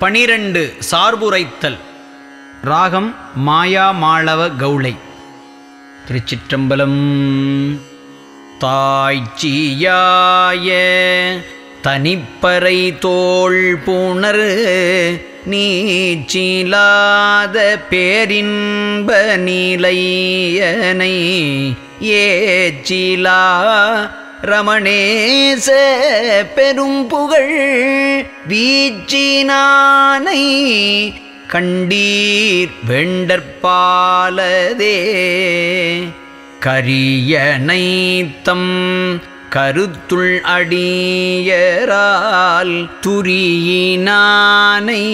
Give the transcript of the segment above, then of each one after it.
பனிரெண்டு சார்புரைத்தல் ராகம் மாயா மாளவ கௌளை திருச்சிற்றம்பலம் தாய்ச்சியாய தனிப்பறை தோள் புணர் நீச்சிலாத பேரின்ப நிலையனை ஏச்சிலா ரமணேச பெரும் புகழ் வீச்சினானை கண்டீர் வெண்டற்பாலதே கரியனைத்தம் கருத்துள் அடியரால் துரியினானை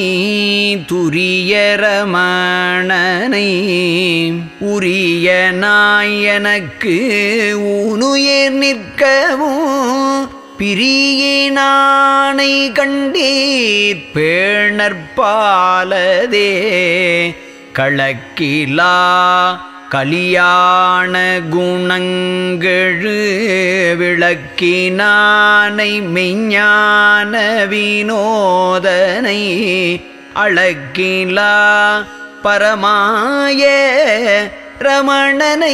துரியரமணனை உரிய நாயனக்கு ஊனுயிர் நிற்கவும் பிரியினானை கண்டீர் பேணற்பாலதே களக்கிலா கலியாண குணங்கெழு விளக்கினானை மெஞ்ஞான வினோதனை அழக்கிலா பரமாய ரமணனை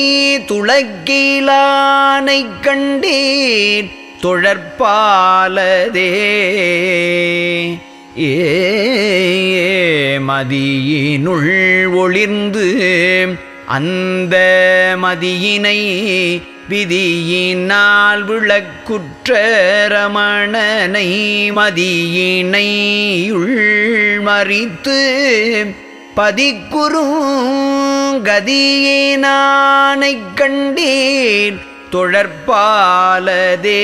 துளக்கிலானை கண்டீர் தொழற்பாலதே ஏ மதியினுள் ஒளிர்ந்து அந்த மதியினை விதியினால் விளக்குற்ற ரமணனை மதியினை உள்மறித்து பதிக்குறும் கதியினானைக் கண்டீர் தொழற்பாலதே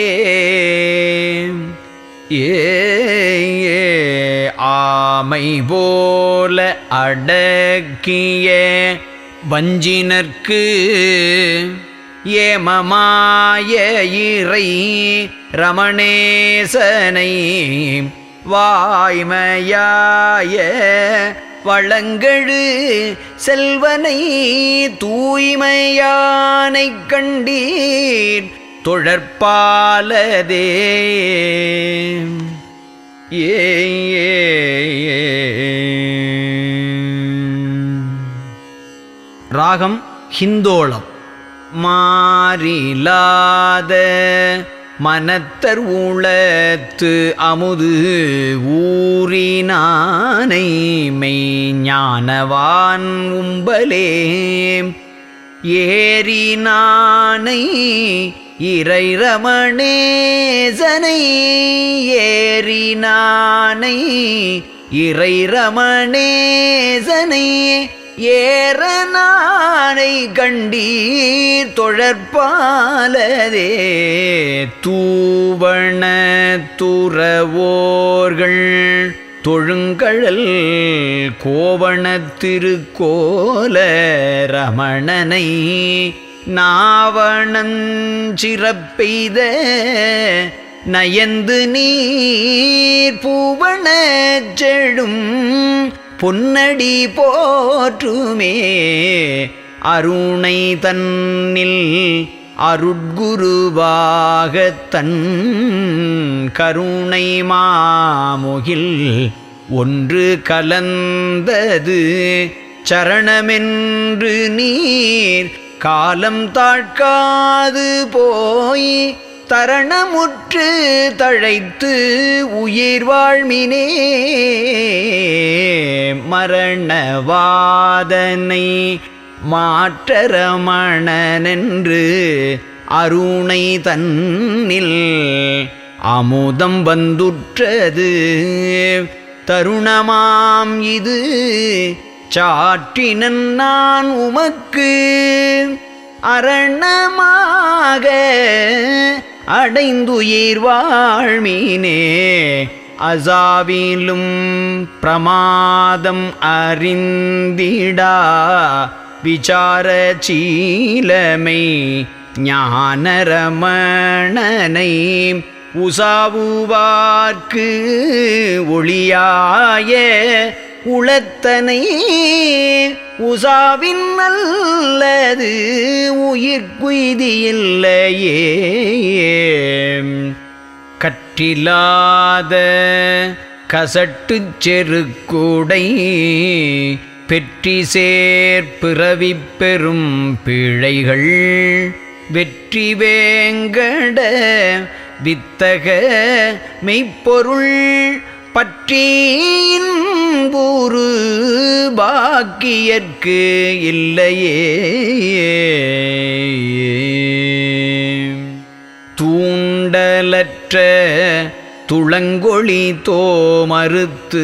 ஏ ஏ, ஆமை போல அடக்கிய வஞ்சினர்க்கு ஏமமாய இறை ரமணேசனை வாய்மையாய வளங்கழு செல்வனை தூய்மையானைக் கண்டீர் தொழற்பாலதே ஏ ஏ, ஏ. ராகம் ஹிந்தோளம் மாறிலாத மனத்தர் உளத்து அமுது ஊறினானை மெய்ஞானவான் உம்பலே ஏறினானை இறை ரமணேசனை ஏறினானை இறை ரமணேசனை ஏறனானை கண்டீர் தொழற்பாலதே தூவண துறவோர்கள் தொழுங்கழல் கோவணத் திருக்கோல ரமணனை நாவணஞ்சிறப்பெய்த நயந்து நீர் பூவண செழும் பொன்னடி போற்றுமே அருணை தன்னில் அருட்குருவாகத் தன் கருணை மாமுகில் ஒன்று கலந்தது சரணமென்று நீர் காலம் தாழ்க்காது போய் தரணமுற்று தழைத்து உயிர் வாழ்மினே மரணவாதனை மாற்றரமணனென்று அருணை தன்னில் அமுதம் வந்துற்றது தருணமாம் இது சாற்றினன் நான் உமக்கு அரணமாக அடைந்துயிர் வாழ்மீனே அசாவிலும் பிரமாதம் அறிந்திடா விசார சீலமை ஞானரமணனை உசாவுவார்க்கு ஒளியாய உளத்தனை உசாவின் நல்லது உயிர்க்குய்தியில்லையே கற்றிலாத கசட்டுச் செருக்குடை பெற்றி சேர்ப்பிறவிப் பெறும் பிழைகள் வெற்றி வேங்கட வித்தக மெய்ப்பொருள் பற்றியின்பூறு பாக்கியற்கு இல்லையே தூண்டலற்ற துளங்கொளி தோமறுத்து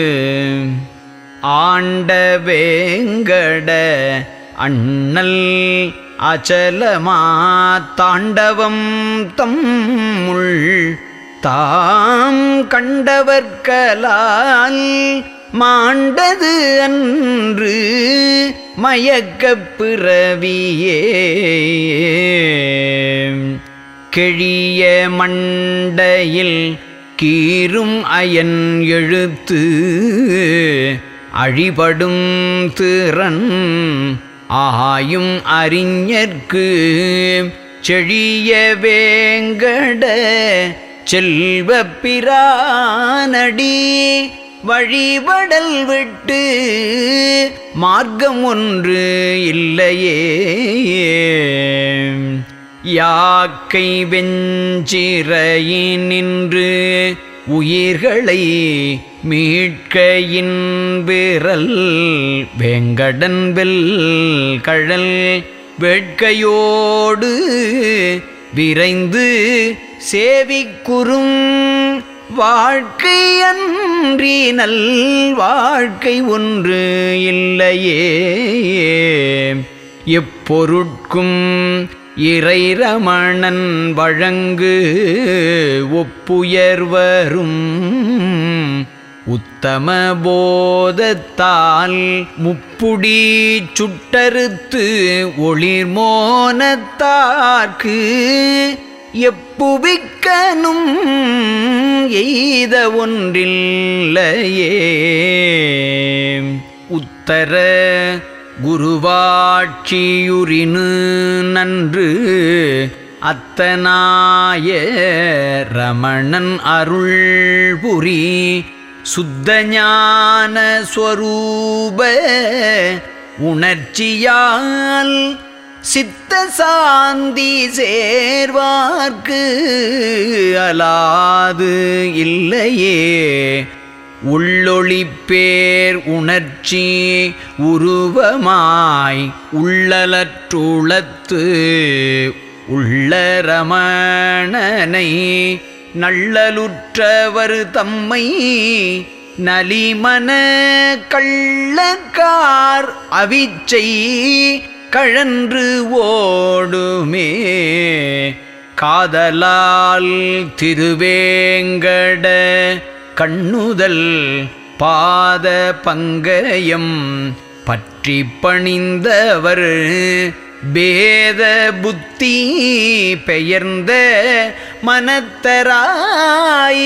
ஆண்ட வேங்கட அண்ணல் அச்சலமா தாண்டவம் தம்முள் தாம் கண்டவர்கலால் மாண்டது அன்று மயக்கப் பிறவியே கெழிய மண்டையில் கீரும் அயன் எழுத்து அழிபடும் திறன் ஆயும் அறிஞர்க்கு செழிய வேங்கட செல்வ பிரானடி வழிபடல் விட்டு மார்க்கம் ஒன்று இல்லையே யாக்கை வெஞ்சிறையினின்று உயிர்களை மீட்க இன்பிரல் வேங்கடன் வெல் கழல் வேட்கையோடு விரைந்து சேவிக்குறும் வாழ்க்கை அன்றி நல் வாழ்க்கை ஒன்று இல்லையே எப்பொருட்கும் இறை ரமணன் வழங்கு ஒப்புயர்வரும் உத்தம போதத்தால் முப்புடி சுட்டறுத்து ஒளிர்மோனத்தார்க்கு எப்புவிக்கனும் எய்த ஒன்றில்லையே உத்தர குருவாட்சியுரினு நன்று அத்தனாய ரமணன் அருள் புரி சுத்தஞான ஸ்வரூப உணர்ச்சியால் சித்த சாந்தி சேர்வார்க்கு அலாது இல்லையே உள்ளொளிப்பேர் உணர்ச்சி உருவமாய் உள்ளலற்றுளத்து உள்ள ரமணனை நள்ளலுற்றவர் தம்மை நலிமன கள்ளக்கார் அவிச்சை கழன்று ஓடுமே காதலால் திருவேங்கட கண்ணுதல் பாத பங்கயம் பற்றி பணிந்தவர் பேத புத்தி பெயர்ந்த மனத்தராய்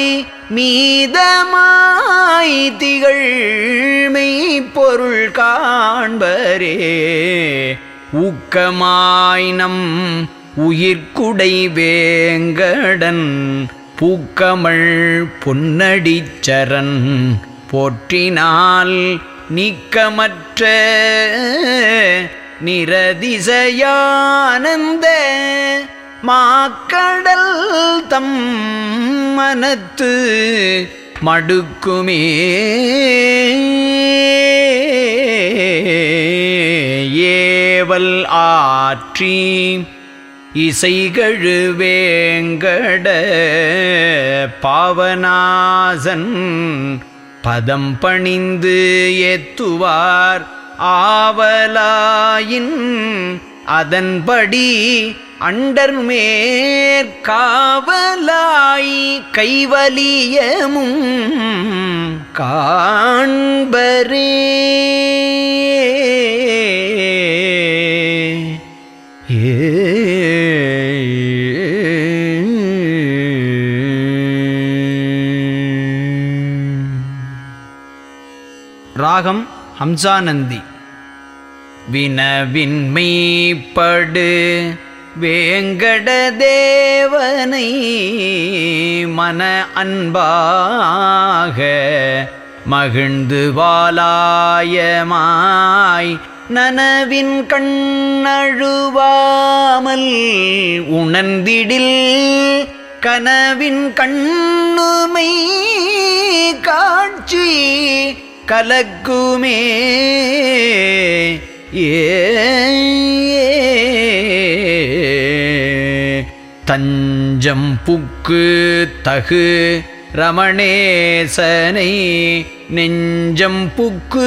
மீதமாய் திகழ்மை பொருள் காண்பரே ஊக்கமாய் நம் உயிர்க்குடை வேங்கடன் பூக்கமள் பொன்னடிச்சரன் போற்றினால் நீக்கமற்ற நிரதிசயானந்த மாக்கடல் தம் மனத்து மடுக்குமே ஏவல் ஆற்றி இசைகழு வேங்கட பாவனாசன் பதம் பணிந்து ஏத்துவார் ஆவலாயின் அதன்படி அண்டர் மேற்காவலாய் கைவலியமும் காண்பரே ராகம் ஹம்சானந்தி வினவின்மைப்படு வேங்கட தேவனை மன அன்பாக மகிழ்ந்து வாலாயமாய் நனவின் கண்ணழுவாமல் உணர்ந்திடில் கனவின் கண்ணுமை காட்சி கலக்குமே ஏ தஞ்சம் புக்கு தகு ரமணேசனை நெஞ்சம் புக்கு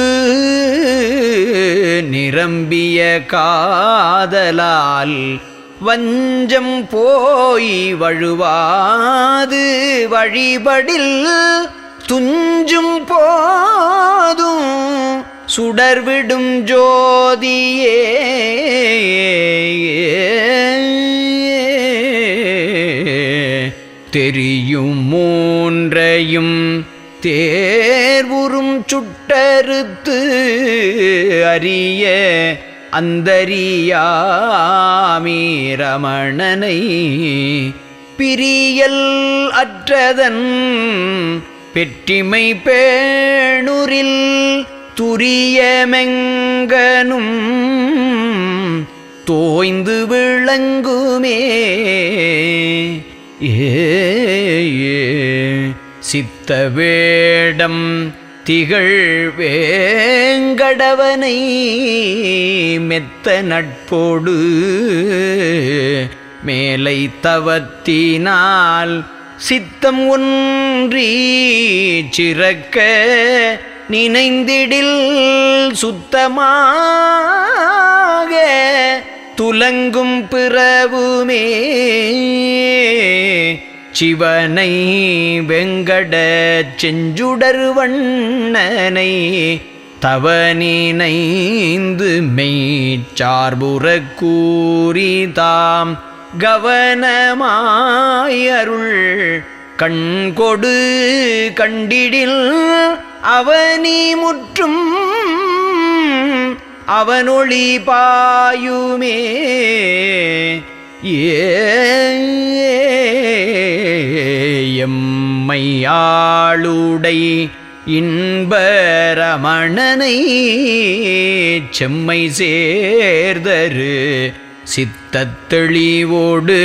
நிரம்பிய காதலால் வஞ்சம் போய் வழுவாது வழிபடில் துஞ்சும் போதும் சுடர்விடும் ஜோதியே தெரியும் மூன்றையும் தேர்வுறும் சுட்டறுத்து அறிய அந்தரியாமீரமணனை பிரியல் அற்றதன் பெற்றிமை பேணுரில் துரியமெங்கனும் தோய்ந்து விளங்குமே ஏ ஏ. சித்த வேடம் திகழ் வேங்கடவனை மெத்த நட்போடு மேலை தவத்தினால் சித்தம் ஒன்றி சிறக்க நினைந்திடில் சுத்தமாக துலங்கும் பிறவுமே சிவனை வெங்கட செஞ்சுடர் வண்ணனை தவனினைந்து மெய்ச்சார்புறக் கூறி தாம் கவனமாயருள் கண்கொடு கண்டிடில் அவனி முற்றும் அவனொளி பாயுமே எம்மையாளுடை இன்பரமணனை செம்மை சேர்தரு சித்தத்தெளிவோடு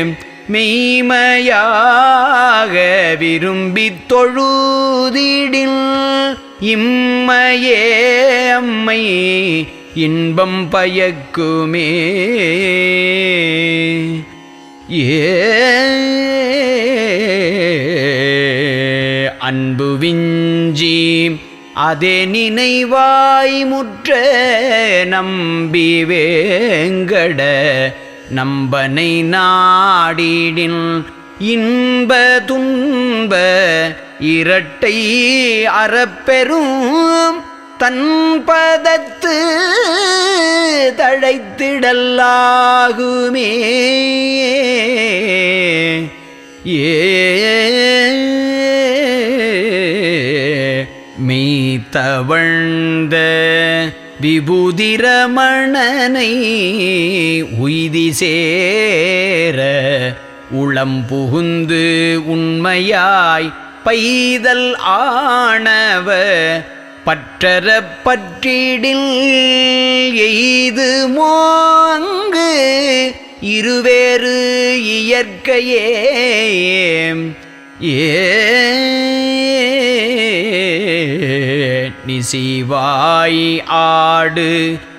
மெய்மையாக விரும்பித் தொழுதிடில் இம்மையே அம்மை இன்பம் பயக்குமே ஏ அன்பு விஞ்சி அதே நினைவாய் முற்ற நம்பி வேங்கட நம்பனை நாடிடின் இன்ப துன்ப இரட்டை அறப்பெரும் தன் பதத்து தழைத்திடல்லாகுமே ஏ மெய்த்தவழ்ந்த விபுதிரமணனை உய்தி சேர உளம் புகுந்து உண்மையாய் பைதல் ஆணவ பற்றற பற்றிடில் எய்து மோங்கு இருவேறு இயற்கையே ஏ நிசிவாய் ஆடு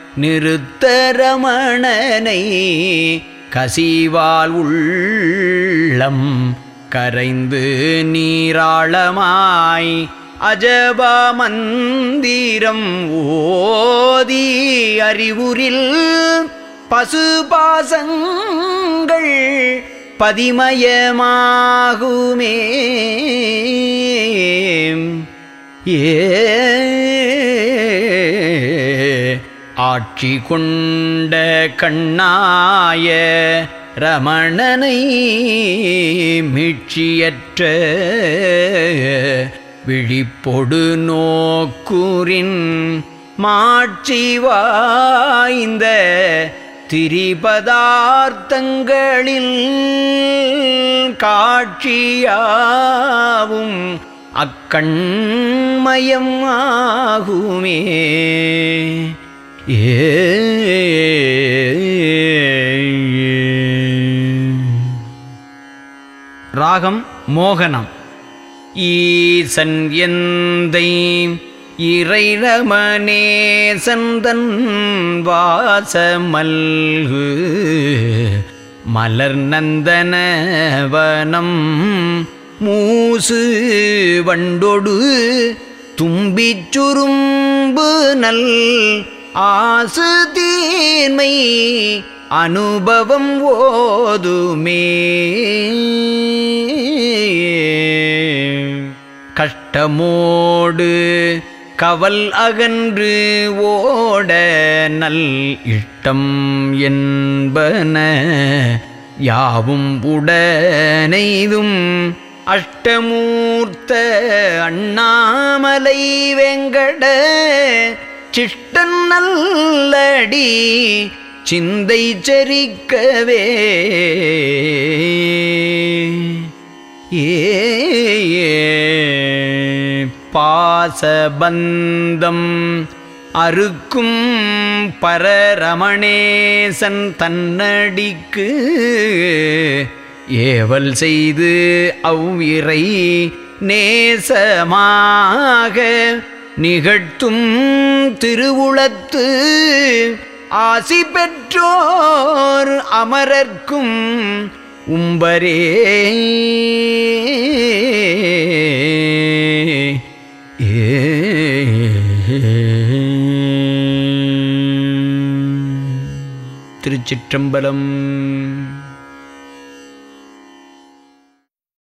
நிறுத்தரமணனை கசிவால் உள்ளம் கரைந்து நீராளமாய் அஜபா மந்திரம் ஓதி அறிவுரில் பசுபாசங்கள் பதிமயமாகுமே ஏ ஆட்சி கொண்ட கண்ணாய ரமணனை மீட்சியற்ற விழிப்பொடு நோக்குறின் மாட்சி வாய்ந்த திரிபதார்த்தங்களில் காட்சியாவும் அக்கண்மயம் ஆகுமே ஏ ராகம் மோகனம் ஈசன் எந்தை இறைரமனே சந்தன் வாசமல்கு மலர் நந்தனவனம் மூசு வண்டொடு தும்பிச் சுரும்பு நல் ஆசு தீர்மை அனுபவம் ஓதுமே கஷ்டமோடு கவல் அகன்று ஓட நல் இஷ்டம் என்பன யாவும் உடனைதும் அஷ்டமூர்த்த அண்ணாமலை வெங்கட சிஷ்டன் நல்லடி சிந்தை செரிக்கவே ஏ பாசபந்தம் அறுக்கும் பரரமணேசன் தன்னடிக்கு ஏவல் செய்து அவ்விரை நேசமாக நிகழ்த்தும் திருவுளத்து ஆசி பெற்றோர் அமரர்க்கும் உம்பரே திருச்சிற்றம்பலம்